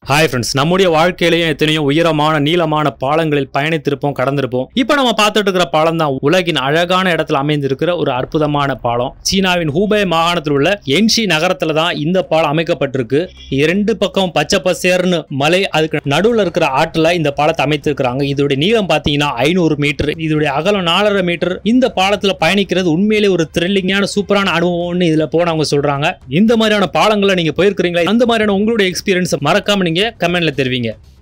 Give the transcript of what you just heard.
hi friends நம்முடைய வாழ்க்கையிலையும் எத்தனையோ உயரமான நீளமான பாலங்களில் பயணித்திருப்போம் கடந்திருப்போம் இப்போ நம்ம பார்த்துட்டு இருக்கிற பாலம் தான் உலகின் அழகான இடத்துல அமைந்திருக்கிற ஒரு அற்புதமான பாலம் சீனாவின் ஹூபே மாகாணத்தில் உள்ள என்ஷி நகரத்துல தான் இந்த பாலம் அமைக்கப்பட்டிருக்கு இரண்டு பக்கம் பச்சை பசேர்னு மலை அதுக்கு நடுவில் இருக்கிற ஆற்றுல இந்த பாலத்தை அமைத்திருக்கிறாங்க இதோட நீளம் பார்த்தீங்கன்னா ஐநூறு மீட்டர் இதோடைய அகலம் நாலரை மீட்டர் இந்த பாலத்துல பயணிக்கிறது உண்மையிலே ஒரு த்ரில்லிங்கான சூப்பரான அனுபவம்னு இதுல போனவங்க சொல்றாங்க இந்த மாதிரியான பாலங்களை நீங்க போயிருக்கிறீங்களா அந்த மாதிரியான உங்களுடைய எக்ஸ்பீரியன்ஸ் மறக்காம நீங்க கமெண்ட்ல தெரிவிங்க